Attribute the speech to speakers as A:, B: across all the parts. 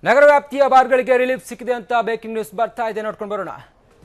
A: ನಗರ ವ್ಯಾಪ್ತಿಯ ಬಾರ್ಗಳಿಗೆ ರಿಲೀಫ್ ಸಿಕ್ಕಿದೆ ಅಂತ ಬ್ರೇಕಿಂಗ್ ನ್ಯೂಸ್ ಬರ್ತಾ ಇದೆ ನೋಡ್ಕೊಂಡು ಬರೋಣ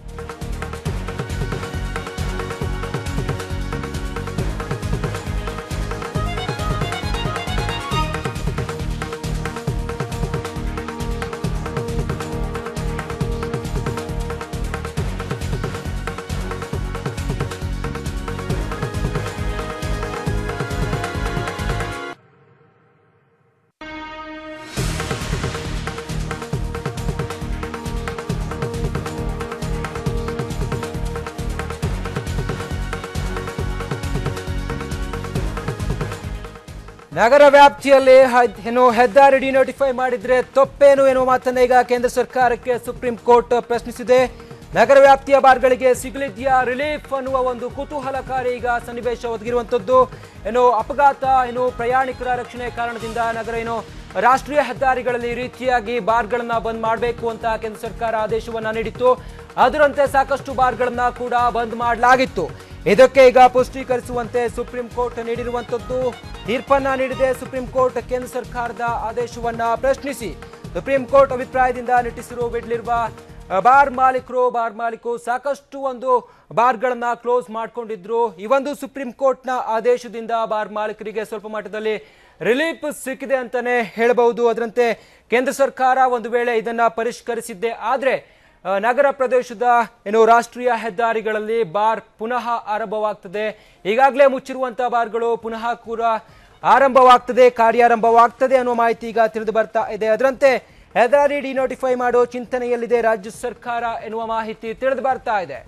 A: ನಗರ ವ್ಯಾಪ್ತಿಯಲ್ಲಿ ಹ- ಏನು ಹೆದ್ದಾರಿ ಡಿನೋಟಿಫೈ ಮಾಡಿದ್ರೆ ತಪ್ಪೇನು ಎನ್ನುವ ಮಾತನ್ನ ಈಗ ಕೇಂದ್ರ ಸರ್ಕಾರಕ್ಕೆ ಸುಪ್ರೀಂ ಕೋರ್ಟ್ ಪ್ರಶ್ನಿಸಿದೆ ನಗರ ವ್ಯಾಪ್ತಿಯ ಬಾರ್ಗಳಿಗೆ ಸಿಗಲಿದೆಯಾ ರಿಲೀಫ್ ಅನ್ನುವ ಒಂದು ಕುತೂಹಲಕಾರಿ ಈಗ ಸನ್ನಿವೇಶ ಒದಗಿರುವಂತದ್ದು ಏನು ಅಪಘಾತ ಏನು ಪ್ರಯಾಣಿಕರ ರಕ್ಷಣೆ ಕಾರಣದಿಂದ ನಗರ ಏನು ರಾಷ್ಟ್ರೀಯ ಹೆದ್ದಾರಿಗಳಲ್ಲಿ ಈ ರೀತಿಯಾಗಿ ಬಾರ್ಗಳನ್ನ ಬಂದ್ ಮಾಡಬೇಕು ಅಂತ ಕೇಂದ್ರ ಸರ್ಕಾರ ಆದೇಶವನ್ನ ನೀಡಿತ್ತು ಅದರಂತೆ ಸಾಕಷ್ಟು ಬಾರ್ಗಳನ್ನ ಕೂಡ ಬಂದ್ ಮಾಡಲಾಗಿತ್ತು ಇದಕ್ಕೆ ಈಗ ಪುಷ್ಟೀಕರಿಸುವಂತೆ ಸುಪ್ರೀಂ ಕೋರ್ಟ್ ನೀಡಿರುವಂತದ್ದು ತೀರ್ಪನ್ನ ನೀಡಿದೆ ಸುಪ್ರೀಂ ಕೋರ್ಟ್ ಕೇಂದ್ರ ಸರ್ಕಾರದ ಆದೇಶವನ್ನ ಪ್ರಶ್ನಿಸಿ ಸುಪ್ರೀಂ ಕೋರ್ಟ್ ಅಭಿಪ್ರಾಯದಿಂದ ನಿಟ್ಟಿಸಿರು ಬಿಡಲಿರುವ ಬಾರ್ ಮಾಲೀಕರು ಬಾರ್ ಮಾಲೀಕರು ಸಾಕಷ್ಟು ಒಂದು ಬಾರ್ಗಳನ್ನ ಕ್ಲೋಸ್ ಮಾಡ್ಕೊಂಡಿದ್ರು ಈ ಒಂದು ಸುಪ್ರೀಂ ಕೋರ್ಟ್ನ ಆದೇಶದಿಂದ ಬಾರ್ ಮಾಲೀಕರಿಗೆ ಸ್ವಲ್ಪ ಮಟ್ಟದಲ್ಲಿ ರಿಲೀಫ್ ಸಿಕ್ಕಿದೆ ಅಂತಾನೆ ಹೇಳಬಹುದು ಅದರಂತೆ ಕೇಂದ್ರ ಸರ್ಕಾರ ಒಂದು ವೇಳೆ ಇದನ್ನ ಪರಿಷ್ಕರಿಸಿದ್ದೆ ಆದ್ರೆ ಆ, ನಗರ ಪ್ರದೇಶದ ಏನು ರಾಷ್ಟ್ರೀಯ ಹೆದ್ದಾರಿಗಳಲ್ಲಿ ಬಾರ್ ಪುನಃ ಆರಂಭವಾಗ್ತದೆ ಈಗಾಗಲೇ ಮುಚ್ಚಿರುವಂತಹ ಬಾರ್ಗಳು ಪುನಃ ಕೂಡ ಆರಂಭವಾಗ್ತದೆ ಕಾರ್ಯಾರಂಭವಾಗ್ತದೆ ಅನ್ನೋ ಮಾಹಿತಿ ಈಗ ತಿಳಿದು ಬರ್ತಾ ಇದೆ ಅದರಂತೆ ಹೆದ್ದಾರಿ ಡಿನೋಟಿಫೈ ಮಾಡೋ ಚಿಂತನೆಯಲ್ಲಿದೆ ರಾಜ್ಯ ಸರ್ಕಾರ ಎನ್ನುವ ಮಾಹಿತಿ ತಿಳಿದು ಬರ್ತಾ ಇದೆ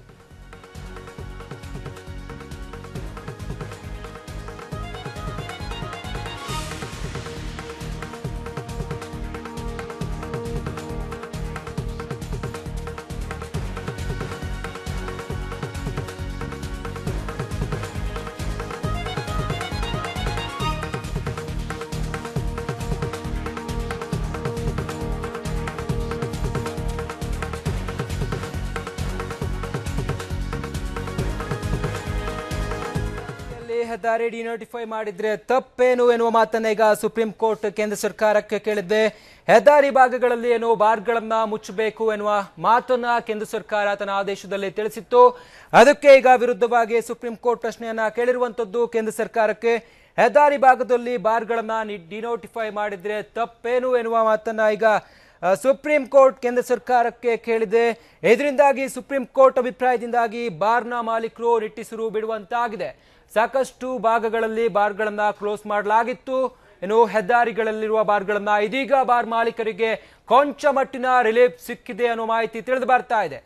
A: ಇಲ್ಲಿ ಹೆದ್ದಾರಿ ಡಿನೋಟಿಫೈ ಮಾಡಿದ್ರೆ ತಪ್ಪೇನು ಎನ್ನುವ ಮಾತನ್ನ ಈಗ ಸುಪ್ರೀಂ ಕೋರ್ಟ್ ಕೇಂದ್ರ ಸರ್ಕಾರಕ್ಕೆ ಕೇಳಿದ್ದೆ ಹೆದ್ದಾರಿ ಭಾಗಗಳಲ್ಲಿ ಏನು ಬಾರ್ಗಳನ್ನ ಮುಚ್ಚಬೇಕು ಎನ್ನುವ ಮಾತನ್ನ ಕೇಂದ್ರ ಸರ್ಕಾರ ತನ್ನ ಆದೇಶದಲ್ಲಿ ತಿಳಿಸಿತ್ತು ಅದಕ್ಕೆ ಈಗ ವಿರುದ್ಧವಾಗಿ ಸುಪ್ರೀಂ ಕೋರ್ಟ್ ಪ್ರಶ್ನೆಯನ್ನ ಕೇಳಿರುವಂತದ್ದು ಕೇಂದ್ರ ಸರ್ಕಾರಕ್ಕೆ ಹೆದ್ದಾರಿ ಭಾಗದಲ್ಲಿ ಬಾರ್ಗಳನ್ನ ಡಿನೋಟಿಫೈ ಮಾಡಿದ್ರೆ ತಪ್ಪೇನು ಎನ್ನುವ ಮಾತನ್ನ ಈಗ ಆ, ಸುಪ್ರೀಂ ಕೋರ್ಟ್ ಕೇಂದ್ರ ಸರ್ಕಾರಕ್ಕೆ ಕೇಳಿದೆ ಇದರಿಂದಾಗಿ ಸುಪ್ರೀಂ ಕೋರ್ಟ್ ಅಭಿಪ್ರಾಯದಿಂದಾಗಿ ಬಾರ್ನ ಮಾಲೀಕರು ನಿಟ್ಟಿಸಿರು ಬಿಡುವಂತಾಗಿದೆ ಸಾಕಷ್ಟು ಭಾಗಗಳಲ್ಲಿ ಬಾರ್ಗಳನ್ನ ಕ್ಲೋಸ್ ಮಾಡಲಾಗಿತ್ತು ಇನ್ನು ಹೆದ್ದಾರಿಗಳಲ್ಲಿರುವ ಬಾರ್ಗಳನ್ನ ಇದೀಗ ಬಾರ್ ಮಾಲೀಕರಿಗೆ ಕೊಂಚ ಮಟ್ಟಿನ ರಿಲೀಫ್ ಸಿಕ್ಕಿದೆ ಅನ್ನೋ ಮಾಹಿತಿ ತಿಳಿದು ಬರ್ತಾ ಇದೆ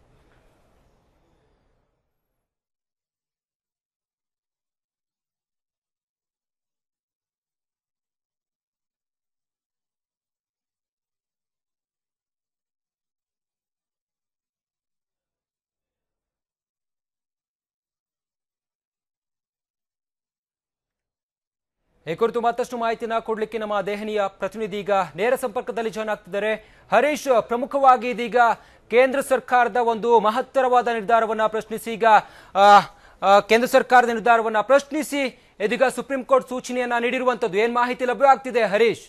A: ಈ ಕುರಿತು ಮತ್ತಷ್ಟು ಮಾಹಿತಿನ ಕೊಡ್ಲಿಕ್ಕೆ ನಮ್ಮ ದೆಹಲಿಯ ಪ್ರತಿನಿಧಿ ಈಗ ನೇರ ಸಂಪರ್ಕದಲ್ಲಿ ಜಾಯ್ನ್ ಆಗ್ತಿದ್ದಾರೆ ಹರೀಶ್ ಪ್ರಮುಖವಾಗಿ ಇದೀಗ ಕೇಂದ್ರ ಸರ್ಕಾರದ ಒಂದು ಮಹತ್ತರವಾದ ನಿರ್ಧಾರವನ್ನ ಪ್ರಶ್ನಿಸಿ ಈಗ ಆ, ಆ, ಕೇಂದ್ರ ಸರ್ಕಾರದ ನಿರ್ಧಾರವನ್ನ ಪ್ರಶ್ನಿಸಿ ಇದೀಗ ಸುಪ್ರೀಂ ಕೋರ್ಟ್ ಸೂಚನೆಯನ್ನ ನೀಡಿರುವಂತದ್ದು ಏನ್ ಮಾಹಿತಿ ಲಭ್ಯವಾಗ್ತಿದೆ ಹರೀಶ್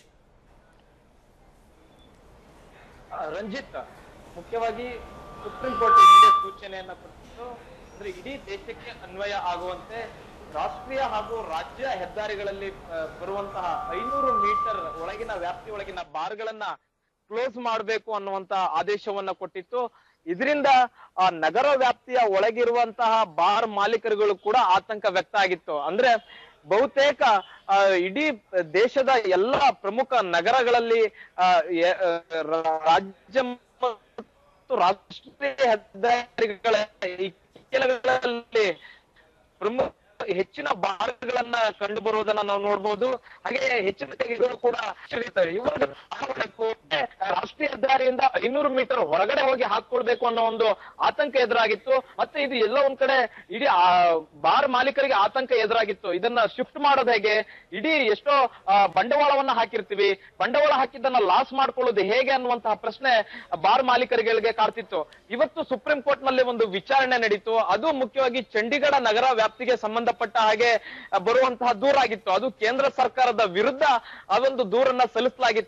B: ಆ, ರಂಜಿತ್ ಮುಖ್ಯವಾಗಿ ಸುಪ್ರೀಂ ಕೋರ್ಟ್ ಹಿಂದೆ ಸೂಚನೆಯನ್ನ ಕೊಟ್ಟಿತ್ತು ಅಂದ್ರೆ ಇಡೀ ದೇಶಕ್ಕೆ ಅನ್ವಯ ಆಗುವಂತೆ ರಾಷ್ಟ್ರೀಯ ಹಾಗೂ ರಾಜ್ಯ ಹೆದ್ದಾರಿಗಳಲ್ಲಿ ಆ, ಬರುವಂತಹ ಐನೂರು ಮೀಟರ್ ಒಳಗಿನ ವ್ಯಾಪ್ತಿ ಒಳಗಿನ ಬಾರ್ಗಳನ್ನ ಕ್ಲೋಸ್ ಮಾಡಬೇಕು ಅನ್ನುವಂತ ಆದೇಶವನ್ನ ಕೊಟ್ಟಿತ್ತು ಇದರಿಂದ ಆ ನಗರ ವ್ಯಾಪ್ತಿಯ ಒಳಗಿರುವಂತಹ ಬಾರ್ ಮಾಲೀಕರುಗಳು ಕೂಡ ಆತಂಕ ವ್ಯಕ್ತ ಆಗಿತ್ತು ಅಂದ್ರೆ ಬಹುತೇಕ ಆ, ಇಡೀ ದೇಶದ ಎಲ್ಲಾ ಪ್ರಮುಖ ನಗರಗಳಲ್ಲಿ ಆ, ಎ- ಆ, ರಾ- ರಾಜ್ಯ ಮತ್ತು ರಾಷ್ಟ್ರೀಯ ಹೆದ್ದಾರಿಗಳ ಇಕ್ಕೆಲಗಳಲ್ಲಿ ಪ್ರಮುಖ ಹೆಚ್ಚಿನ ಬಾರ್ಗಳನ್ನ ಕಂಡು ಬರುವುದನ್ನ ನಾವು ನೋಡ್ಬೋದು ಹಾಗೆ ಹೆಚ್ಚಿನ ತೆಗೆಗಳು ಕೂಡ ಸಿಗುತ್ತವೆ ಇವಾಗ ರಾಷ್ಟ್ರೀಯ ಹೆದ್ದಾರಿಯಿಂದ ಐನೂರು ಮೀಟರ್ ಹೊರಗಡೆ ಹೋಗಿ ಹಾಕೊಳ್ಬೇಕು ಅನ್ನೋ ಒಂದು ಆತಂಕ ಎದುರಾಗಿತ್ತು ಮತ್ತೆ ಇದು ಎಲ್ಲ ಒಂದ್ ಕಡೆ ಇಡೀ ಆ ಬಾರ್ ಮಾಲೀಕರಿಗೆ ಆತಂಕ ಎದುರಾಗಿತ್ತು ಇದನ್ನ ಶಿಫ್ಟ್ ಮಾಡೋದು ಹೇಗೆ ಇಡೀ ಎಷ್ಟೋ ಆ, ಬಂಡವಾಳವನ್ನ ಹಾಕಿರ್ತೀವಿ ಬಂಡವಾಳ ಹಾಕಿದ್ದನ್ನ ಲಾಸ್ ಮಾಡ್ಕೊಳ್ಳೋದು ಹೇಗೆ ಅನ್ನುವಂತಹ ಪ್ರಶ್ನೆ ಬಾರ್ ಮಾಲೀಕರಿಗೆ ಕಾಡ್ತಿತ್ತು ಇವತ್ತು ಸುಪ್ರೀಂ ಕೋರ್ಟ್ ನಲ್ಲಿ ಒಂದು ವಿಚಾರಣೆ ನಡೀತು ಅದು ಮುಖ್ಯವಾಗಿ ಚಂಡೀಗಢ ನಗರ ವ್ಯಾಪ್ತಿಗೆ ಸಂಬಂಧಪಟ್ಟ ಹಾಗೆ ಆ, ಬರುವಂತಹ ದೂರಾಗಿತ್ತು ಅದು ಕೇಂದ್ರ ಸರ್ಕಾರದ ವಿರುದ್ಧ ಅದೊಂದು ದೂರನ್ನ ಸಲ್ಲಿಸಲಾಗಿತ್ತು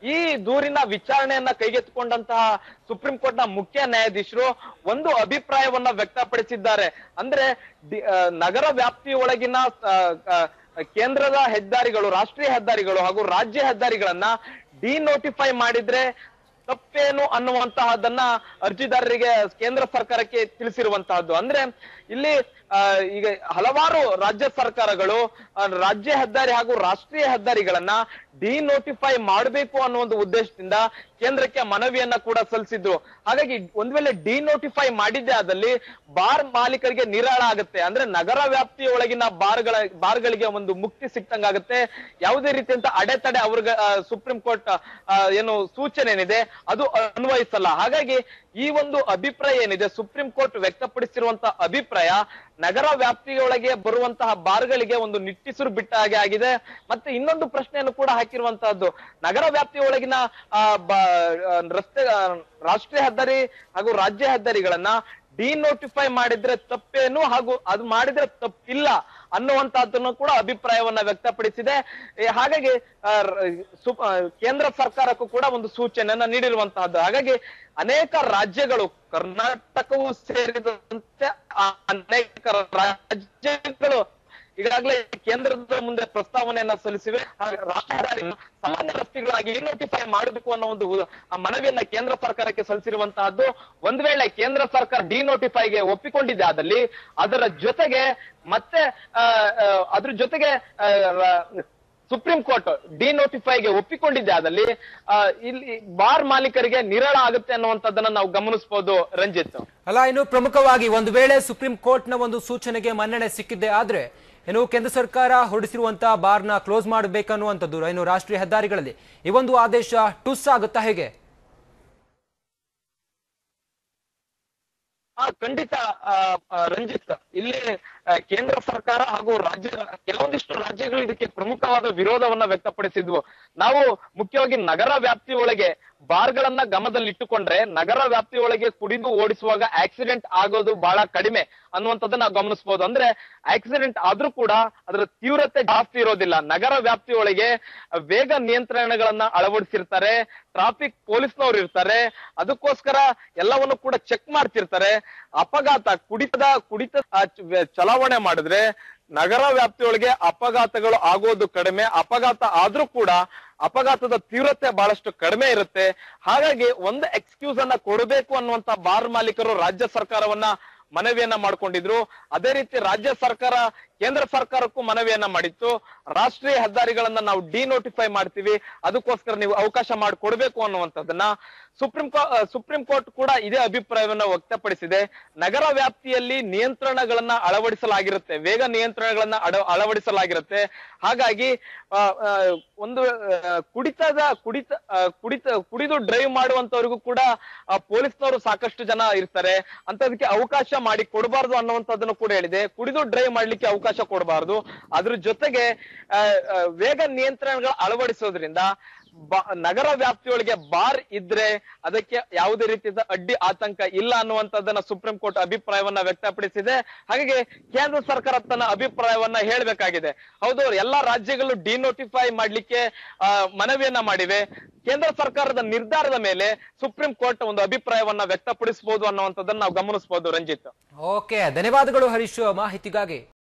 B: ಈ ದೂರಿನ ವಿಚಾರಣೆಯನ್ನ ಕೈಗೆತ್ತಿಕೊಂಡಂತಹ ಸುಪ್ರೀಂ ಕೋರ್ಟ್ ನ ಮುಖ್ಯ ನ್ಯಾಯಾಧೀಶರು ಒಂದು ಅಭಿಪ್ರಾಯವನ್ನ ವ್ಯಕ್ತಪಡಿಸಿದ್ದಾರೆ ಅಂದ್ರೆ ಡಿ- ಆ, ನಗರ ವ್ಯಾಪ್ತಿಯೊಳಗಿನ ಆ, ಆ, ಕೇಂದ್ರದ ಹೆದ್ದಾರಿಗಳು ರಾಷ್ಟ್ರೀಯ ಹೆದ್ದಾರಿಗಳು ಹಾಗೂ ರಾಜ್ಯ ಹೆದ್ದಾರಿಗಳನ್ನ ಡಿನೋಟಿಫೈ ಮಾಡಿದ್ರೆ ತಪ್ಪೇನು ಅನ್ನುವಂತಹದನ್ನ ಅರ್ಜಿದಾರರಿಗೆ ಕೇಂದ್ರ ಸರ್ಕಾರಕ್ಕೆ ತಿಳಿಸಿರುವಂತಹದ್ದು ಅಂದ್ರೆ ಇಲ್ಲಿ ಆ, ಈಗ ಹಲವಾರು ರಾಜ್ಯ ಸರ್ಕಾರಗಳು ಆ, ರಾಜ್ಯ ಹೆದ್ದಾರಿ ಹಾಗೂ ರಾಷ್ಟ್ರೀಯ ಹೆದ್ದಾರಿಗಳನ್ನ ಡಿನೋಟಿಫೈ ಮಾಡಬೇಕು ಅನ್ನೋ ಒಂದು ಉದ್ದೇಶದಿಂದ ಕೇಂದ್ರಕ್ಕೆ ಮನವಿಯನ್ನ ಕೂಡ ಸಲ್ಲಿಸಿದ್ರು ಹಾಗಾಗಿ ಒಂದ್ ವೇಳೆ ಡಿನೋಟಿಫೈ ಮಾಡಿದ್ದೆ ಆದಲ್ಲಿ ಬಾರ್ ಮಾಲೀಕರಿಗೆ ನಿರಾಳ ಆಗುತ್ತೆ ಅಂದ್ರೆ ನಗರ ವ್ಯಾಪ್ತಿಯೊಳಗಿನ ಬಾರ್ಗಳ ಬಾರ್ಗಳಿಗೆ ಒಂದು ಮುಕ್ತಿ ಸಿಕ್ತಂಗಾಗುತ್ತೆ ಯಾವುದೇ ರೀತಿಯಂತ ಅಡೆತಡೆ ಅವ್ರಿಗೆ ಆ, ಸುಪ್ರೀಂ ಕೋರ್ಟ್ ಆ, ಏನು ಸೂಚನೆ ಏನಿದೆ ಅದು ಅನ್ವಯಿಸಲ್ಲ ಹಾಗಾಗಿ ಈ ಒಂದು ಅಭಿಪ್ರಾಯ ಏನಿದೆ ಸುಪ್ರೀಂ ಕೋರ್ಟ್ ವ್ಯಕ್ತಪಡಿಸಿರುವಂತಹ ಅಭಿಪ್ರಾಯ ನಗರ ವ್ಯಾಪ್ತಿಯೊಳಗೆ ಬರುವಂತಹ ಬಾರ್ಗಳಿಗೆ ಒಂದು ನಿಟ್ಟಿಸುರು ಬಿಟ್ಟ ಹಾಗೆ ಆಗಿದೆ ಮತ್ತೆ ಇನ್ನೊಂದು ಪ್ರಶ್ನೆಯನ್ನು ಕೂಡ ಹಾಕಿರುವಂತಹದ್ದು ನಗರ ವ್ಯಾಪ್ತಿಯೊಳಗಿನ ಆ, ಬ- ಆ, ರಸ್ತೆ ಆ, ರಾಷ್ಟ್ರೀಯ ಹೆದ್ದಾರಿ ಹಾಗೂ ರಾಜ್ಯ ಹೆದ್ದಾರಿಗಳನ್ನ ಡಿನೋಟಿಫೈ ಮಾಡಿದ್ರೆ ತಪ್ಪೇನು ಹಾಗೂ ಅದು ಮಾಡಿದ್ರೆ ತಪ್ಪಿಲ್ಲ ಅನ್ನುವಂತಹದ್ದನ್ನು ಕೂಡ ಅಭಿಪ್ರಾಯವನ್ನ ವ್ಯಕ್ತಪಡಿಸಿದೆ ಏ, ಹಾಗಾಗಿ ಆ, ರ- ಸು- ಆ, ಕೇಂದ್ರ ಸರ್ಕಾರಕ್ಕೂ ಕೂಡ ಒಂದು ಸೂಚನೆಯನ್ನ ನೀಡಿರುವಂತಹದ್ದು ಹಾಗಾಗಿ ಅನೇಕ ರಾಜ್ಯಗಳು ಕರ್ನಾಟಕವೂ ಸೇರಿದಂತೆ ಆ ಅನೇಕ ರಾಜ್ಯಗಳು ಈಗಾಗಲೇ ಕೇಂದ್ರದ ಮುಂದೆ ಪ್ರಸ್ತಾವನೆಯನ್ನ ಸಲ್ಲಿಸಿವೆ ಹಾಗೆ ರಾಷ್ಟ್ರ ಹೆದ್ದಾರಿಯನ್ನು ಸಾಮಾನ್ಯ ರಸ್ತೆಗಳಾಗಿ ನೋಟಿಫೈ ಮಾಡಬೇಕು ಅನ್ನೋ ಒಂದು ಉ- ಆ ಮನವಿಯನ್ನ ಕೇಂದ್ರ ಸರ್ಕಾರಕ್ಕೆ ಸಲ್ಲಿಸಿರುವಂತಹದ್ದು ಒಂದ್ ವೇಳೆ ಕೇಂದ್ರ ಸರ್ಕಾರ ಡಿನೋಟಿಫೈಗೆ ಒಪ್ಪಿಕೊಂಡಿದೆ ಆದಲ್ಲಿ ಅದರ ಜೊತೆಗೆ ಮತ್ತೆ ಆ, ಆ, ಅದ್ರ ಜೊತೆಗೆ ಆ, ರ- ಸುಪ್ರೀಂ ಕೋರ್ಟ್ ಡಿನೋಟಿಫೈಗೆ ಒಪ್ಪಿಕೊಂಡಿದ್ದೆ ಆದಲ್ಲಿ ಆ, ಇಲ್ಲಿ ಬಾರ್ ಮಾಲೀಕರಿಗೆ ನಿರಾಳ ಆಗುತ್ತೆ ಅನ್ನುವಂಥದ್ದನ್ನ ನಾವು ಗಮನಿಸಬಹುದು ರಂಜಿತ್
A: ಅಲ್ಲ ಇನ್ನು ಪ್ರಮುಖವಾಗಿ ಒಂದು ವೇಳೆ ಸುಪ್ರೀಂ ಕೋರ್ಟ್ನ ಒಂದು ಸೂಚನೆಗೆ ಮನ್ನಣೆ ಸಿಕ್ಕಿದ್ದೆ ಆದ್ರೆ ಏನು ಕೇಂದ್ರ ಸರ್ಕಾರ ಹೊರಡಿಸಿರುವಂತಹ ಬಾರ್ನ ಕ್ಲೋಸ್ ಮಾಡಬೇಕನ್ನುವಂಥದ್ದು ಏನು ರಾಷ್ಟ್ರೀಯ ಹೆದ್ದಾರಿಗಳಲ್ಲಿ ಈ ಒಂದು ಆದೇಶ ಟುಸ್ ಆಗುತ್ತಾ ಹೇಗೆ
B: ಆ ಖಂಡಿತ ಆ, ಆ, ರಂಜಿತ್ ಇಲ್ಲಿ ಆ, ಕೇಂದ್ರ ಸರ್ಕಾರ ಹಾಗೂ ರಾಜ್ಯ ಕೆಲವೊಂದಿಷ್ಟು ರಾಜ್ಯಗಳು ಇದಕ್ಕೆ ಪ್ರಮುಖವಾದ ವಿರೋಧವನ್ನ ವ್ಯಕ್ತಪಡಿಸಿದ್ವು ನಾವು ಮುಖ್ಯವಾಗಿ ನಗರ ವ್ಯಾಪ್ತಿಯೊಳಗೆ ಬಾರ್ಗಳನ್ನ ಗಮನದಲ್ಲಿಟ್ಟುಕೊಂಡ್ರೆ ನಗರ ವ್ಯಾಪ್ತಿಯೊಳಗೆ ಕುಡಿದು ಓಡಿಸುವಾಗ ಆಕ್ಸಿಡೆಂಟ್ ಆಗೋದು ಬಹಳ ಕಡಿಮೆ ಅನ್ನುವಂಥದ್ದನ್ನ ನಾವು ಗಮನಿಸಬಹುದು ಅಂದ್ರೆ ಆಕ್ಸಿಡೆಂಟ್ ಆದ್ರೂ ಕೂಡ ಅದರ ತೀವ್ರತೆ ಜಾಸ್ತಿ ಇರೋದಿಲ್ಲ ನಗರ ವ್ಯಾಪ್ತಿಯೊಳಗೆ ವೇಗ ನಿಯಂತ್ರಣಗಳನ್ನ ಅಳವಡಿಸಿರ್ತಾರೆ ಟ್ರಾಫಿಕ್ ಪೊಲೀಸ್ನವ್ರು ಇರ್ತಾರೆ ಅದಕ್ಕೋಸ್ಕರ ಎಲ್ಲವನ್ನು ಕೂಡ ಚೆಕ್ ಮಾಡ್ತಿರ್ತಾರೆ ಅಪಘಾತ ಕುಡಿತದ ಕುಡಿತ ಆ, ಚ- ಚಲಾವಣೆ ಮಾಡಿದ್ರೆ ನಗರ ವ್ಯಾಪ್ತಿಯೊಳಗೆ ಅಪಘಾತಗಳು ಆಗೋದು ಕಡಿಮೆ ಅಪಘಾತ ಆದ್ರೂ ಕೂಡ ಅಪಘಾತದ ತೀವ್ರತೆ ಬಹಳಷ್ಟು ಕಡಿಮೆ ಇರುತ್ತೆ ಹಾಗಾಗಿ ಒಂದು ಎಕ್ಸ್ಕ್ಯೂಸ್ ಅನ್ನ ಕೊಡಬೇಕು ಅನ್ನುವಂತ ಬಾರ್ ಮಾಲೀಕರು ರಾಜ್ಯ ಸರ್ಕಾರವನ್ನ ಮನವಿಯನ್ನ ಮಾಡ್ಕೊಂಡಿದ್ರು ಅದೇ ರೀತಿ ರಾಜ್ಯ ಸರ್ಕಾರ ಕೇಂದ್ರ ಸರ್ಕಾರಕ್ಕೂ ಮನವಿಯನ್ನ ಮಾಡಿತ್ತು ರಾಷ್ಟ್ರೀಯ ಹೆದ್ದಾರಿಗಳನ್ನ ನಾವು ಡಿನೋಟಿಫೈ ಮಾಡ್ತೀವಿ ಅದಕ್ಕೋಸ್ಕರ ನೀವು ಅವಕಾಶ ಮಾಡಿಕೊಡ್ಬೇಕು ಅನ್ನುವಂಥದ್ದನ್ನ ಸುಪ್ರೀಂ ಕೋ ಸುಪ್ರೀಂ ಕೋರ್ಟ್ ಕೂಡ ಇದೇ ಅಭಿಪ್ರಾಯವನ್ನ ವ್ಯಕ್ತಪಡಿಸಿದೆ ನಗರ ವ್ಯಾಪ್ತಿಯಲ್ಲಿ ನಿಯಂತ್ರಣಗಳನ್ನ ಅಳವಡಿಸಲಾಗಿರುತ್ತೆ ವೇಗ ನಿಯಂತ್ರಣಗಳನ್ನ ಅಡ- ಅಳವಡಿಸಲಾಗಿರುತ್ತೆ ಹಾಗಾಗಿ ಆ, ಆ, ಒಂದು ಆ, ಕುಡಿತದ ಕುಡಿತ ಆ, ಕುಡಿತ ಕುಡಿದು ಡ್ರೈವ್ ಮಾಡುವಂತವ್ರಿಗೂ ಕೂಡ ಆ, ಪೊಲೀಸ್ನವರು ಸಾಕಷ್ಟು ಜನ ಇರ್ತಾರೆ ಅಂತದಕ್ಕೆ ಅವಕಾಶ ಮಾಡಿ ಕೊಡಬಾರ್ದು ಅನ್ನುವಂಥದ್ದನ್ನು ಕೂಡ ಹೇಳಿದೆ ಕುಡಿದು ಡ್ರೈವ್ ಮಾಡ್ಲಿಕ್ಕೆ ಅವಕಾಶ ಕೊಡಬಾರ್ದು ಅದ್ರ ಜೊತೆಗೆ ಆ, ಆ, ವೇಗ ನಿಯಂತ್ರಣಗಳು ಅಳವಡಿಸೋದ್ರಿಂದ ಬ- ನಗರ ವ್ಯಾಪ್ತಿಯೊಳಗೆ ಬಾರ್ ಇದ್ರೆ ಅದಕ್ಕೆ ಯಾವುದೇ ರೀತಿಯ ಅಡ್ಡಿ ಆತಂಕ ಇಲ್ಲ ಅನ್ನುವಂಥದ್ದನ್ನ ಸುಪ್ರೀಂ ಕೋರ್ಟ್ ಅಭಿಪ್ರಾಯವನ್ನ ವ್ಯಕ್ತಪಡಿಸಿದೆ ಹಾಗಾಗಿ ಕೇಂದ್ರ ಸರ್ಕಾರ ತನ್ನ ಅಭಿಪ್ರಾಯವನ್ನ ಹೇಳ್ಬೇಕಾಗಿದೆ ಹೌದು ಎಲ್ಲಾ ರಾಜ್ಯಗಳು ಡಿನೋಟಿಫೈ ಮಾಡ್ಲಿಕ್ಕೆ ಆ, ಮನವಿಯನ್ನ ಮಾಡಿವೆ ಕೇಂದ್ರ ಸರ್ಕಾರದ ನಿರ್ಧಾರದ ಮೇಲೆ ಸುಪ್ರೀಂ ಕೋರ್ಟ್ ಒಂದು ಅಭಿಪ್ರಾಯವನ್ನ ವ್ಯಕ್ತಪಡಿಸಬಹುದು ಅನ್ನುವಂಥದ್ದನ್ನ ನಾವು ಗಮನಿಸಬಹುದು ರಂಜಿತ್
A: ಓಕೆ ಧನ್ಯವಾದಗಳು ಹರೀಶ್ ಮಾಹಿತಿಗಾಗಿ